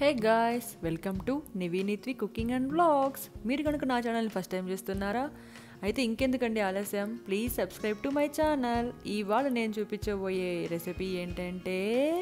hey guys welcome to నివినిత్వి cooking and blogs మీరు కనుక నా ఛానల్ని ఫస్ట్ టైం చూస్తున్నారా అయితే ఇంకెందుకండి ఆలస్యం please subscribe to my channel ఇవాళ నేను చూపించబోయే రెసిపీ ఏంటంటే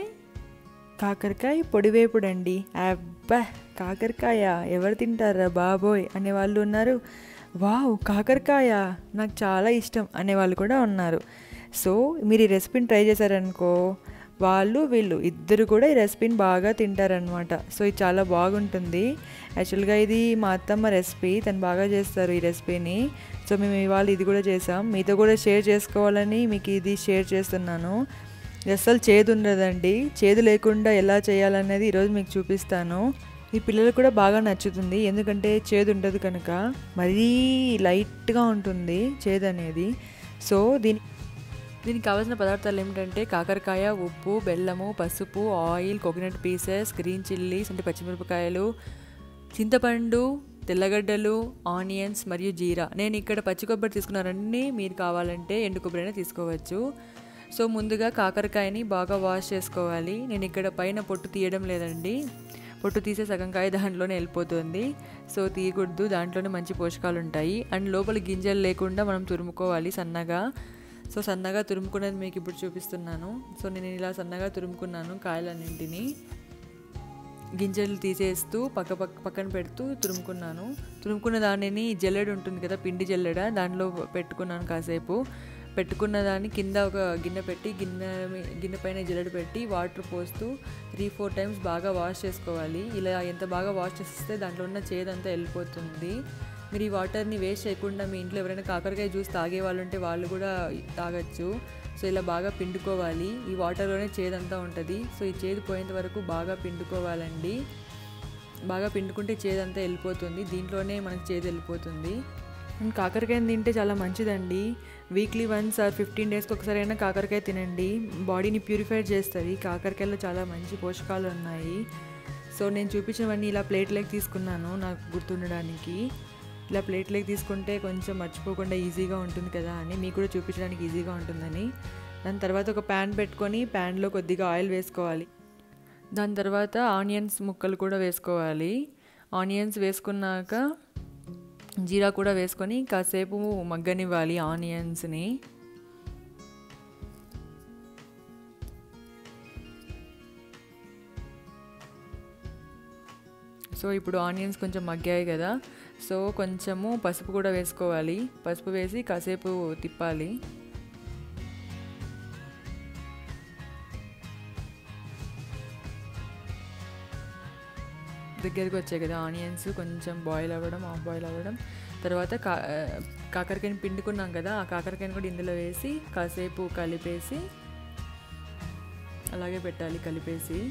కాకరకాయ పొడివేపుడు అండి అబ్బా కాకరకాయ ఎవరు తింటారా బాబోయ్ అనే వాళ్ళు ఉన్నారు వావ్ కాకరకాయ నాకు చాలా ఇష్టం అనే వాళ్ళు కూడా ఉన్నారు సో మీరు ఈ రెసిపీని ట్రై చేశారనుకో వాళ్ళు వీళ్ళు ఇద్దరు కూడా ఈ రెసిపీని బాగా తింటారనమాట సో ఇది చాలా బాగుంటుంది యాక్చువల్గా ఇది మా అత్తమ్మ రెసిపీ తను బాగా చేస్తారు ఈ రెసిపీని సో మేము ఇవాళ ఇది కూడా చేసాం మీతో కూడా షేర్ చేసుకోవాలని మీకు ఇది షేర్ చేస్తున్నాను అస్సలు చేదు ఉండదండి చేదు లేకుండా ఎలా చేయాలనేది ఈరోజు మీకు చూపిస్తాను ఈ పిల్లలకు కూడా బాగా నచ్చుతుంది ఎందుకంటే చేదు ఉండదు కనుక మరీ లైట్గా ఉంటుంది చేదు అనేది సో దీని దీనికి కావాల్సిన పదార్థాలు ఏమిటంటే కాకరకాయ ఉప్పు బెల్లము పసుపు oil coconut pieces green chillies అంటే పచ్చిమిరపకాయలు చింతపండు తెల్లగడ్డలు ఆనియన్స్ మరియు జీరా నేను ఇక్కడ పచ్చి కొబ్బరి తీసుకున్నారన్నీ మీరు కావాలంటే ఎండు కొబ్బరి తీసుకోవచ్చు సో ముందుగా కాకరకాయని బాగా వాష్ చేసుకోవాలి నేను ఇక్కడ పైన పొట్టు తీయడం లేదండి పొట్టు తీసే సగం కాయ దాంట్లోనే వెళ్ళిపోతుంది సో తీయకూడదు దాంట్లోనే మంచి పోషకాలు ఉంటాయి అండ్ లోపల గింజలు లేకుండా మనం తురుముకోవాలి సన్నగా సో సన్నగా తురుముకున్నది మీకు ఇప్పుడు చూపిస్తున్నాను సో నేను ఇలా సన్నగా తురుముకున్నాను కాయలన్నింటినీ గింజలు తీసేస్తూ పక్క పక్క పక్కన పెడుతూ తురుముకున్నాను తురుముకున్న దానిని జల్లెడ ఉంటుంది కదా పిండి జల్లెడ దానిలో పెట్టుకున్నాను కాసేపు పెట్టుకున్న దాన్ని కింద ఒక గిన్నె పెట్టి గిన్నె గిన్నె పైన జల్లెడ పెట్టి వాటర్ పోస్తూ త్రీ ఫోర్ టైమ్స్ బాగా వాష్ చేసుకోవాలి ఇలా ఎంత బాగా వాష్ చేస్తే దాంట్లో ఉన్న చేదంతా వెళ్ళిపోతుంది మీరు ఈ వాటర్ని వేస్ట్ చేయకుండా మీ ఇంట్లో ఎవరైనా కాకరకాయ జ్యూస్ తాగే వాళ్ళు ఉంటే వాళ్ళు కూడా తాగొచ్చు సో ఇలా బాగా పిండుకోవాలి ఈ వాటర్లోనే చేదంతా ఉంటుంది సో ఈ చేదు పోయేంత వరకు బాగా పిండుకోవాలండి బాగా పిండుకుంటే చేదంతా వెళ్ళిపోతుంది దీంట్లోనే మనకు చేదు వెళ్ళిపోతుంది కాకరకాయని తింటే చాలా మంచిదండి వీక్లీ వన్స్ ఆర్ ఫిఫ్టీన్ డేస్కి ఒకసారి అయినా కాకరకాయ తినండి బాడీని ప్యూరిఫై చేస్తుంది కాకరకాయలో చాలా మంచి పోషకాలు ఉన్నాయి సో నేను చూపించినవన్నీ ఇలా ప్లేట్లోకి తీసుకున్నాను నాకు గుర్తుండడానికి ఇలా ప్లేట్లోకి తీసుకుంటే కొంచెం మర్చిపోకుండా ఈజీగా ఉంటుంది కదా అని మీకు కూడా చూపించడానికి ఈజీగా ఉంటుందని దాని తర్వాత ఒక ప్యాన్ పెట్టుకొని ప్యాన్లో కొద్దిగా ఆయిల్ వేసుకోవాలి దాని తర్వాత ఆనియన్స్ ముక్కలు కూడా వేసుకోవాలి ఆనియన్స్ వేసుకున్నాక జీరా కూడా వేసుకొని కాసేపు మగ్గనివ్వాలి ఆనియన్స్ని సో ఇప్పుడు ఆనియన్స్ కొంచెం మగ్గాయి కదా సో కొంచెము పసుపు కూడా వేసుకోవాలి పసుపు వేసి కాసేపు తిప్పాలి దగ్గరికి వచ్చాయి కదా ఆనియన్స్ కొంచెం బాయిల్ అవ్వడం ఆఫ్ బాయిల్ అవ్వడం తర్వాత కా కాకరకాయని పిండుకున్నాం కదా ఆ కాకరకాయని కూడా ఇందులో వేసి కాసేపు కలిపేసి అలాగే పెట్టాలి కలిపేసి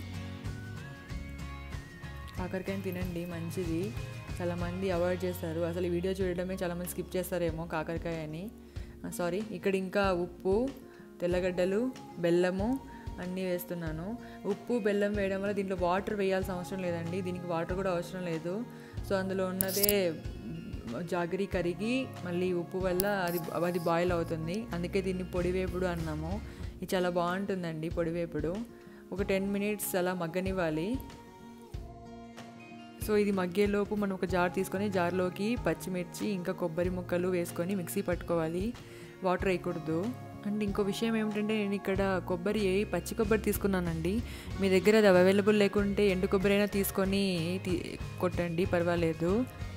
కాకరకాయని తినండి మంచిది చాలామంది అవాయిడ్ చేస్తారు అసలు ఈ వీడియో చూడడమే చాలామంది స్కిప్ చేస్తారేమో కాకరకాయ అని సారీ ఇక్కడ ఇంకా ఉప్పు తెల్లగడ్డలు బెల్లము అన్నీ వేస్తున్నాను ఉప్పు బెల్లం వేయడం వల్ల దీంట్లో వాటర్ వేయాల్సిన అవసరం లేదండి దీనికి వాటర్ కూడా అవసరం లేదు సో అందులో ఉన్నదే జాగరి కరిగి మళ్ళీ ఉప్పు వల్ల అది అది బాయిల్ అవుతుంది అందుకే దీన్ని పొడివేపుడు అన్నాము ఇది చాలా బాగుంటుందండి పొడివేపుడు ఒక టెన్ మినిట్స్ అలా మగ్గనివ్వాలి సో ఇది మగ్గేలోపు మనం ఒక జార్ తీసుకొని జార్లోకి పచ్చిమిర్చి ఇంకా కొబ్బరి ముక్కలు వేసుకొని మిక్సీ పట్టుకోవాలి వాటర్ వేయకూడదు అండ్ ఇంకో విషయం ఏమిటంటే నేను ఇక్కడ కొబ్బరి పచ్చి కొబ్బరి తీసుకున్నానండి మీ దగ్గర అది అవైలబుల్ లేకుంటే ఎండు కొబ్బరి అయినా తీసుకొని కొట్టండి పర్వాలేదు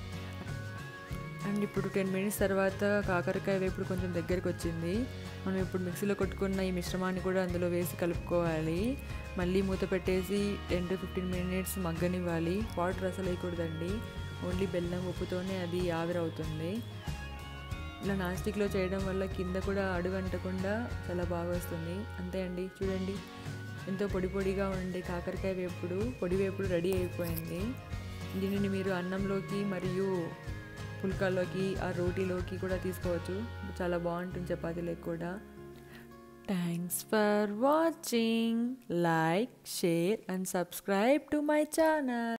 అండ్ ఇప్పుడు టెన్ మినిట్స్ తర్వాత కాకరకాయ వేపుడు కొంచెం దగ్గరికి వచ్చింది మనం ఇప్పుడు మిక్సీలో కొట్టుకున్న ఈ మిశ్రమాన్ని కూడా అందులో వేసి కలుపుకోవాలి మళ్ళీ మూత పెట్టేసి టెన్ టు ఫిఫ్టీన్ మినిట్స్ మగ్గనివ్వాలి వాటర్ అసలు వేయకూడదండి ఓన్లీ బెల్లం ఉప్పుతోనే అది ఆవిరవుతుంది ఇలా నాస్టిక్లో చేయడం వల్ల కింద కూడా అడుగు అంటకుండా చాలా బాగా వస్తుంది అంతే అండి చూడండి ఎంతో పొడి పొడిగా ఉండే కాకరకాయ వేపుడు పొడి వేపుడు రెడీ అయిపోయింది దీనిని మీరు అన్నంలోకి మరియు పుల్కాల్లోకి ఆ రోటీలోకి కూడా తీసుకోవచ్చు చాలా బాగుంటుంది చపాతీలోకి కూడా thanks for watching like share and subscribe to my channel